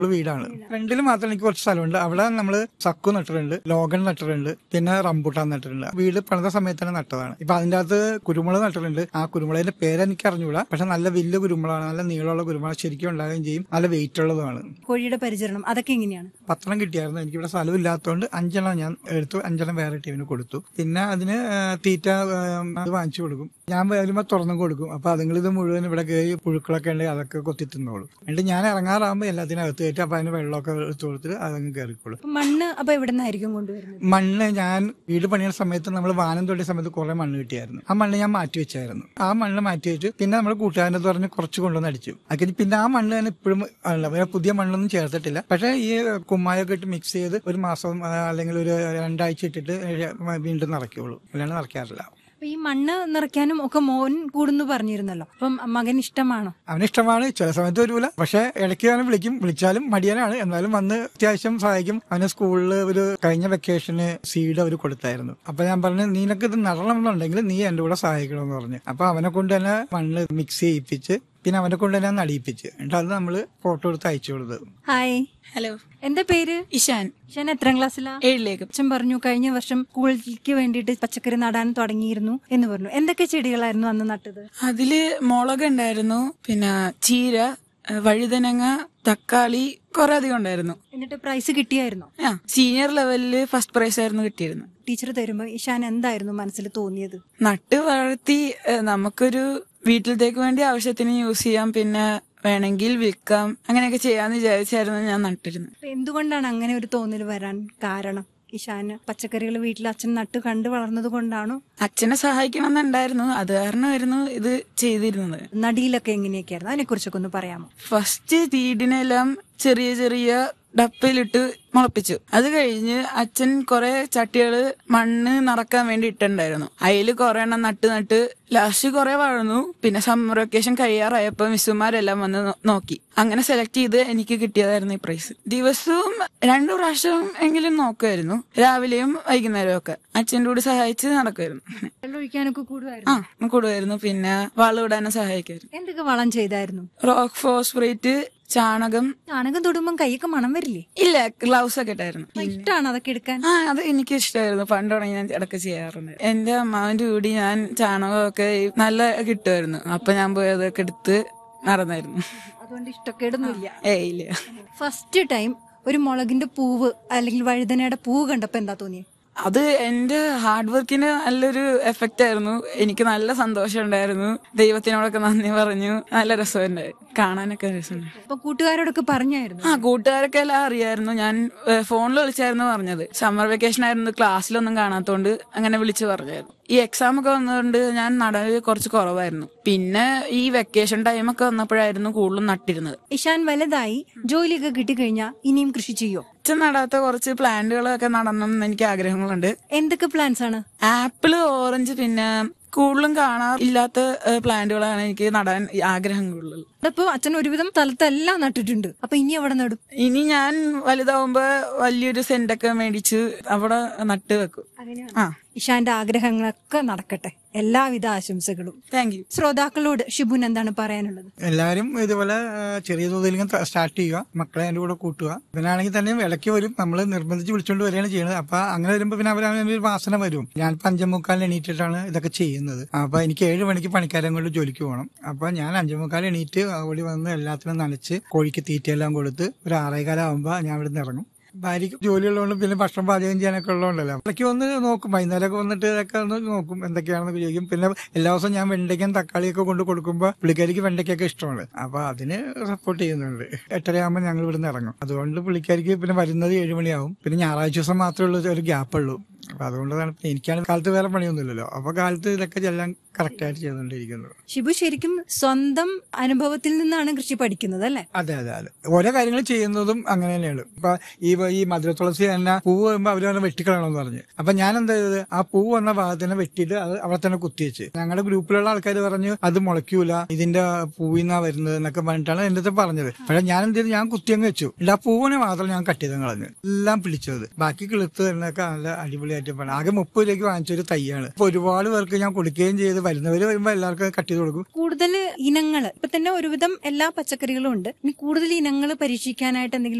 വീടാണ് ഫ്രണ്ടിൽ മാത്രം എനിക്ക് കുറച്ച് സ്ഥലമുണ്ട് അവിടെ നമ്മൾ സക്കു നട്ടിട്ടുണ്ട് ലോഗൻ നട്ടിട്ടുണ്ട് പിന്നെ റംബൂട്ടാൻ നട്ടിട്ടുണ്ട് വീട് പണിത സമയത്ത് തന്നെ നട്ടതാണ് ഇപ്പൊ അതിന്റെ അകത്ത് കുരുമുളക് നട്ടിട്ടുണ്ട് ആ കുരുമുളകിന്റെ പേര് എനിക്ക് അറിഞ്ഞൂടാ പക്ഷെ നല്ല വലിയ കുരുമുളകാണ് നല്ല നീളമുള്ള കുരുമുളക് ശരിക്കും ഉണ്ടാകുകയും ചെയ്യും നല്ല വെയിറ്റ് ഉള്ളതുമാണ് കോഴിയുടെ പരിചരണം അതൊക്കെ എങ്ങനെയാണ് പത്രം കിട്ടിയായിരുന്നു എനിക്ക് ഇവിടെ സ്ഥലം ഇല്ലാത്തതുകൊണ്ട് അഞ്ചെണ്ണം ഞാൻ എടുത്തു അഞ്ചെണ്ണം വേറെ ടീമിന് കൊടുത്തു പിന്നെ അതിന് ആ, തീറ്റ ആ, അത് വാങ്ങിച്ചു കൊടുക്കും ഞാൻ വരുമ്പോൾ തുറന്നും കൊടുക്കും അപ്പൊ അതുങ്ങൾ ഇത് മുഴുവൻ ഇവിടെ കയറി പുഴുക്കളൊക്കെ ഉണ്ടെങ്കിൽ അതൊക്കെ കൊത്തി തിന്നോളും എന്നിട്ട് ഞാൻ ഇറങ്ങാറാകുമ്പോൾ എല്ലാത്തിനും അകത്ത് കയറ്റി അപ്പൊ അതിന് വെള്ളമൊക്കെ എടുത്ത് കൊടുത്തിട്ട് അതങ്ങ് കയറിക്കോളും അപ്പൊ മണ്ണ് അപ്പൊ എവിടെ നിന്നായിരിക്കും കൊണ്ടുവരുന്നത് മണ്ണ് ഞാൻ വീട് പണിയുന്ന സമയത്ത് നമ്മൾ വാനം തൊടിയ സമയത്ത് കുറെ മണ്ണ് കിട്ടിയായിരുന്നു ആ മണ്ണ് ഞാൻ മാറ്റി വെച്ചായിരുന്നു ആ മണ്ണ് മാറ്റി വെച്ചു പിന്നെ നമ്മൾ കൂട്ടുകാരൻ്റെ പറഞ്ഞ് കുറച്ച് കൊണ്ടുവന്ന് അടിച്ചു അത് പിന്നെ ആ മണ്ണ് തന്നെ ഇപ്പോഴും അല്ല വേറെ പുതിയ മണ്ണൊന്നും ചേർത്തിട്ടില്ല പക്ഷെ ഈ കുമ്മായൊക്കെ ഇട്ട് മിക്സ് ചെയ്ത് ഒരു മാസം ആ, അല്ലെങ്കിൽ ഒരു രണ്ടാഴ്ച ഇട്ടിട്ട് വീണ്ടും നിറയ്ക്കുള്ളൂ അല്ലാണ്ട് നിറയ്ക്കാറില്ല അപ്പൊ ഈ മണ്ണ് നിറയ്ക്കാനും ഒക്കെ മോൻ കൂടുന്നു പറഞ്ഞിരുന്നല്ലോ അപ്പം മകൻ ഇഷ്ടമാണോ അവന് ഇഷ്ടമാണ് ചില സമയത്ത് വരൂല പക്ഷെ ഇടയ്ക്ക് അവനെ വിളിക്കും വിളിച്ചാലും മടിയനാണ് എന്നാലും വന്ന് അത്യാവശ്യം സഹായിക്കും അവന് സ്കൂളിൽ ഒരു കഴിഞ്ഞ വെക്കേഷന് സീഡ് അവർ കൊടുത്തായിരുന്നു അപ്പൊ ഞാൻ പറഞ്ഞു നിനക്ക് ഇത് നടണമെന്നുണ്ടെങ്കിൽ നീ എന്റെ കൂടെ സഹായിക്കണമെന്ന് പറഞ്ഞു അപ്പൊ അവനെ കൊണ്ട് തന്നെ മണ്ണ് മിക്സ് ചെയ്യിപ്പിച്ച് പിന്നെ അവനെ കൊണ്ട് തന്നെ നടിയിപ്പിച്ച് എന്നിട്ട് അത് നമ്മൾ ഫോട്ടോ എടുത്ത് അയച്ചു കൊടുത്തത് ഹായ് ഹലോ എന്താ പേര് ഇഷാൻ ഞാൻ എത്രാം ക്ലാസ്സിലാ ഏഴിലേക്ക് അച്ഛൻ പറഞ്ഞു കഴിഞ്ഞ വർഷം സ്കൂളിലേക്ക് വേണ്ടിയിട്ട് പച്ചക്കറി നടാൻ തുടങ്ങിയിരുന്നു എന്ന് പറഞ്ഞു എന്തൊക്കെ ചെടികളായിരുന്നു അന്ന് നട്ടത് അതില് മുളക് ഉണ്ടായിരുന്നു പിന്നെ ചീര ഏഹ് വഴുതനങ്ങ തക്കാളി കുറെ അധികം ഉണ്ടായിരുന്നു എന്നിട്ട് പ്രൈസ് കിട്ടിയായിരുന്നോ ആ സീനിയർ ലെവലില് ഫസ്റ്റ് പ്രൈസ് ആയിരുന്നു കിട്ടിയിരുന്നത് ടീച്ചർ തരുമ്പോ ഇഷാൻ എന്തായിരുന്നു മനസ്സിൽ തോന്നിയത് നട്ട് വളർത്തി ഏഹ് നമുക്കൊരു വീട്ടിലത്തേക്ക് വേണ്ടി ആവശ്യത്തിന് യൂസ് ചെയ്യാം പിന്നെ വേണമെങ്കിൽ വിൽക്കാം അങ്ങനെയൊക്കെ ചെയ്യാന്ന് വിചാരിച്ചായിരുന്നു ഞാൻ നട്ടിരുന്നത് അപ്പൊ എന്തുകൊണ്ടാണ് അങ്ങനെ ഒരു തോന്നൽ വരാൻ കാരണം ഇഷാന് പച്ചക്കറികൾ വീട്ടിൽ അച്ഛൻ നട്ട് കണ്ടു വളർന്നത് കൊണ്ടാണോ അച്ഛനെ സഹായിക്കണമെന്നുണ്ടായിരുന്നു അത് കാരണമായിരുന്നു ഇത് ചെയ്തിരുന്നത് നടിയിലൊക്കെ എങ്ങനെയൊക്കെയായിരുന്നു അതിനെ കുറിച്ചൊക്കെ ഒന്ന് പറയാമോ ഫസ്റ്റ് സീഡിനെല്ലാം ചെറിയ ചെറിയ ഡപ്പയിലിട്ട് മുളപ്പിച്ചു അത് കഴിഞ്ഞ് അച്ഛൻ കുറെ ചട്ടികള് മണ്ണ് നിറക്കാൻ വേണ്ടി ഇട്ടുണ്ടായിരുന്നു അതില് കുറെ എണ്ണം നട്ട് നട്ട് ലാസ്റ്റ് കുറെ വളർന്നു പിന്നെ സമ്മർ വെക്കേഷൻ കഴിയാറായപ്പോ മിസ്സുമാരെല്ലാം വന്ന് നോ- നോക്കി അങ്ങനെ സെലക്ട് ചെയ്ത് എനിക്ക് കിട്ടിയതായിരുന്നു ഈ പ്രൈസ് ദിവസവും രണ്ടു പ്രാവശ്യം എങ്കിലും നോക്കുമായിരുന്നു രാവിലെയും വൈകുന്നേരവും ഒക്കെ അച്ഛൻ്റെ കൂടെ സഹായിച്ച് നടക്കുമായിരുന്നു വെള്ളം ഒഴിക്കാനൊക്കെ കൂടുമായിരുന്നു ആ കൂടുമായിരുന്നു പിന്നെ വളമിടാനും സഹായിക്കുമായിരുന്നു എന്തൊക്കെ വളം ചെയ്തായിരുന്നു റോക്ക് ഫോസ്ഫറേറ്റ് ചാണകം ചാണകം തൊടുമ്പം കൈയൊക്കെ മണം വരില്ലേ ഇല്ല ഗ്ലൗസ് ഒക്കെ ഇട്ടായിരുന്നു അപ്പൊ ഇഷ്ടമാണ് അതൊക്കെ എടുക്കാൻ ആ അത് എനിക്ക് ഇഷ്ടമായിരുന്നു പണ്ട് തുടങ്ങി ഞാൻ ഇടയ്ക്ക് ചെയ്യാറുണ്ട് എന്റെ അമ്മാവിന്റെ കൂടി ഞാൻ ചാണകമൊക്കെ ഈ നല്ല കിട്ടുമായിരുന്നു അപ്പൊ ഞാൻ പോയി അതൊക്കെ എടുത്ത് നടന്നായിരുന്നു അതുകൊണ്ട് ഇഷ്ടക്കേടൊന്നുമില്ല ഏ ഇല്ല ഫസ്റ്റ് ടൈം ഒരു മുളകിന്റെ പൂവ് അല്ലെങ്കിൽ വഴുതനയുടെ പൂവ് കണ്ടപ്പോ എന്താ തോന്നിയത് അത് എന്റെ ഹാർഡ് വർക്കിന് നല്ലൊരു എഫക്റ്റ് ആയിരുന്നു എനിക്ക് നല്ല സന്തോഷം ഉണ്ടായിരുന്നു ദൈവത്തിനോടൊക്കെ നന്ദി പറഞ്ഞു നല്ല രസമുണ്ടായി കാണാനൊക്കെ രസമുണ്ടായി അപ്പൊ കൂട്ടുകാരോടൊക്കെ പറഞ്ഞായിരുന്നു ആ കൂട്ടുകാരൊക്കെ എല്ലാം അറിയായിരുന്നു ഞാൻ ഫോണിൽ വിളിച്ചായിരുന്നു പറഞ്ഞത് സമ്മർ വെക്കേഷൻ ആയിരുന്നു ക്ലാസ്സിലൊന്നും കാണാത്തോണ്ട് അങ്ങനെ വിളിച്ചു പറഞ്ഞായിരുന്നു ഈ എക്സാം ഒക്കെ വന്നതുകൊണ്ട് ഞാൻ നടല് കുറച്ച് കുറവായിരുന്നു പിന്നെ ഈ വെക്കേഷൻ ടൈമൊക്കെ വന്നപ്പോഴായിരുന്നു കൂടുതലും നട്ടിരുന്നത് ഇഷാൻ വലുതായി ജോലിയൊക്കെ കിട്ടിക്കഴിഞ്ഞാൽ ഇനിയും കൃഷി ചെയ്യോ അച്ഛൻ നടാത്ത കുറച്ച് പ്ലാന്റുകളൊക്കെ നടണം എന്ന് എനിക്ക് ആഗ്രഹങ്ങളുണ്ട് എന്തൊക്കെ പ്ലാൻസ് ആണ് ആപ്പിള് ഓറഞ്ച് പിന്നെ കൂടുതലും കാണാറില്ലാത്ത പ്ലാന്റുകളാണ് എനിക്ക് നടാൻ ആഗ്രഹങ്ങളുള്ളത് അപ്പൊ അച്ഛൻ ഒരുവിധം സ്ഥലത്തെല്ലാം നട്ടിട്ടുണ്ട് അപ്പൊ ഇനി അവിടെ നടും ഇനി ഞാൻ വലുതാവുമ്പോ വലിയൊരു സെന്റൊക്കെ മേടിച്ച് അവിടെ നട്ട് വെക്കും ആ ഇഷാന്റെ ആഗ്രഹങ്ങളൊക്കെ നടക്കട്ടെ എല്ലാവിധ ആശംസകളും താങ്ക് യു ശ്രോതാക്കളോട് ഷിബുൻ എന്താണ് പറയാനുള്ളത് എല്ലാവരും ഇതുപോലെ ആ, ചെറിയ തോതിൽ സ്റ്റാർട്ട് ചെയ്യുക മക്കളെ അതിന്റെ കൂടെ കൂട്ടുക ഇവനാണെങ്കിൽ തന്നെ ഇടയ്ക്ക് വരും നമ്മൾ നിർബന്ധിച്ച് വിളിച്ചുകൊണ്ട് വരികയാണ് ചെയ്യുന്നത് അപ്പൊ അങ്ങനെ വരുമ്പോൾ പിന്നെ അവർ ഒരു വാസന വരും ഞാൻ അഞ്ചമുക്കാലിന് എണീറ്റിട്ടാണ് ഇതൊക്കെ ചെയ്യുന്നത് അപ്പൊ എനിക്ക് ഏഴ് മണിക്ക് പണിക്കാരൻ കൊണ്ട് ജോലിക്ക് പോകണം അപ്പൊ ഞാൻ അഞ്ചമുക്കാൽ എണീറ്റ് ഓടി വന്ന് എല്ലാത്തിനും നനച്ച് കോഴിക്ക് തീറ്റയെല്ലാം കൊടുത്ത് ഒരു ആറേകാലം ആകുമ്പോൾ ഞാൻ ഇവിടെ നിന്ന് ഇറങ്ങും ഭാര്യയ്ക്ക് ജോലിയുള്ളതുകൊണ്ട് പിന്നെ ഭക്ഷണം പാചകം ചെയ്യാനൊക്കെ ഉള്ളതുകൊണ്ടല്ലോ ഇടയ്ക്ക് വന്ന് നോക്കും വൈകുന്നേരമൊക്കെ വന്നിട്ട് ഇതൊക്കെ ഒന്ന് നോക്കും എന്തൊക്കെയാണെന്നൊക്കെ ചോദിക്കും പിന്നെ എല്ലാ ദിവസവും ഞാൻ വെണ്ടയ്ക്കും തക്കാളിയൊക്കെ കൊണ്ട് കൊടുക്കുമ്പോൾ പുള്ളിക്കാരിക്ക് വെണ്ടയ്ക്കൊക്കെ ഇഷ്ടമാണ് അപ്പൊ അതിന് സപ്പോർട്ട് ചെയ്യുന്നുണ്ട് എട്ടരയാകുമ്പോൾ ഞങ്ങൾ ഇവിടുന്ന് ഇറങ്ങും അതുകൊണ്ട് പുള്ളിക്കാരിക്ക് പിന്നെ വരുന്നത് ഏഴ് മണിയാവും പിന്നെ ഞായറാഴ്ച ദിവസം മാത്രമേ ഉള്ളൂ ഒരു ഗ്യാപ്പ് ഉള്ളൂ അപ്പൊ അതുകൊണ്ടാണ് എനിക്കാണ് കാലത്ത് വേറെ പണിയൊന്നുമില്ലല്ലോ അപ്പൊ കാലത്ത് ഇതൊക്കെ എല്ലാം കറക്റ്റ് ആയിട്ട് ചെയ്തുകൊണ്ടിരിക്കുന്നത് ഷിബു ശരിക്കും സ്വന്തം അനുഭവത്തിൽ നിന്നാണ് കൃഷി പഠിക്കുന്നത് അല്ലെ അതെ അതെ അതെ ഓരോ കാര്യങ്ങൾ ചെയ്യുന്നതും അങ്ങനെ തന്നെയാണ് ഇപ്പൊ ഈ ഈ മധുര തുളസി തന്നെ പൂവ് വരുമ്പോൾ അവര് തന്നെ വെട്ടിക്കളയണമെന്ന് പറഞ്ഞു അപ്പൊ ഞാൻ എന്താ ചെയ്തത് ആ പൂവ് വന്ന ഭാഗത്തിനെ വെട്ടിയിട്ട് അത് അവിടെ തന്നെ കുത്തിവെച്ച് ഞങ്ങളുടെ ഗ്രൂപ്പിലുള്ള ആൾക്കാർ പറഞ്ഞു അത് മുളയ്ക്കൂല ഇതിന്റെ പൂവിന്നാ വരുന്നത് എന്നൊക്കെ പറഞ്ഞിട്ടാണ് എന്റെ അടുത്ത് പറഞ്ഞത് പക്ഷെ ഞാൻ എന്ത് ചെയ്തു ഞാൻ കുത്തിയങ്ങ് വെച്ചു എന്നിട്ട് ആ പൂവിനെ മാത്രം ഞാൻ കട്ട് ചെയ്ത് കളഞ്ഞു എല്ലാം പിടിച്ചത് ബാക്കി കിളുത്ത് എന്നൊക്കെ നല്ല അടിപൊളിയായിട്ട് പറഞ്ഞു ആകെ മുപ്പത് രൂപയ്ക്ക് വാങ്ങിച്ചൊരു തൈയാണ് അപ്പൊ ഒരുപാട് പേർക്ക് ഞാൻ കൊടുക്കുകയും ചെയ്ത് വരുന്നവര് വരുമ്പോ എല്ലാവർക്കും കട്ട് ചെയ്ത് കൊടുക്കും കൂടുതൽ ഇനങ്ങൾ ഇപ്പൊ തന്നെ ഒരുവിധം എല്ലാ പച്ചക്കറികളും ഉണ്ട് ഇനി കൂടുതൽ ഇനങ്ങൾ പരീക്ഷിക്കാനായിട്ട് എന്തെങ്കിലും